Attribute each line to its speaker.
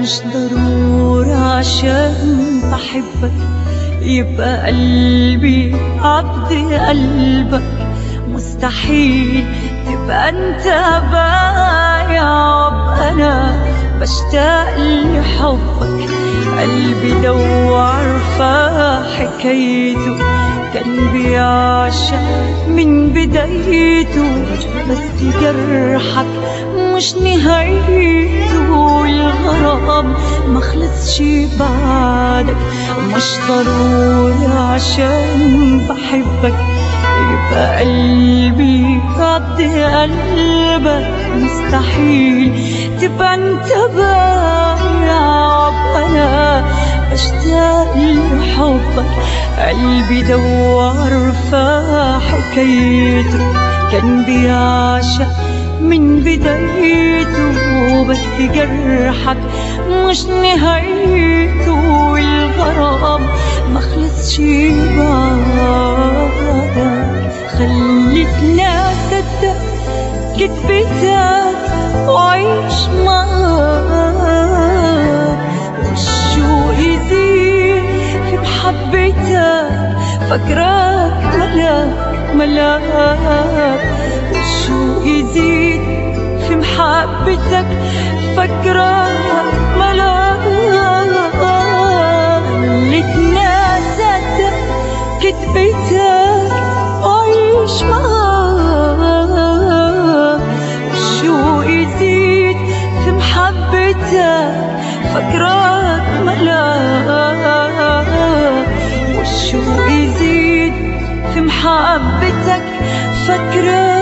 Speaker 1: مش ضروري عشان بحبك يبقى قلبي عبد قلبك مستحيل تبقى انت بايع انا بشتاق لحبك قلبي لو عارفة حكايته كان بيعشق من بدايته بس جرحك مش نهايته الغرام ما خلصش بعدك مش ضروري عشان بحبك يبقى قلبي قد قلبك مستحيل تبقى انت بايع انا بشتاق لحبك قلبي دوار في حكايته كان بيعشق من بدايته بس جرحك مش نهايته الغرام ما خلصش بعدك خلتني اصدق كذبتك وعيش معاك والشوق يزيد في محبتك فاكراك ملاك ملاك والشوق يزيد في محبتك فاكراك ملاك خلتني اصدق كذبتك وعيش معاك الشوق يزيد في محبتك فاكراك ملاك والشوق يزيد في محبتك فاكراك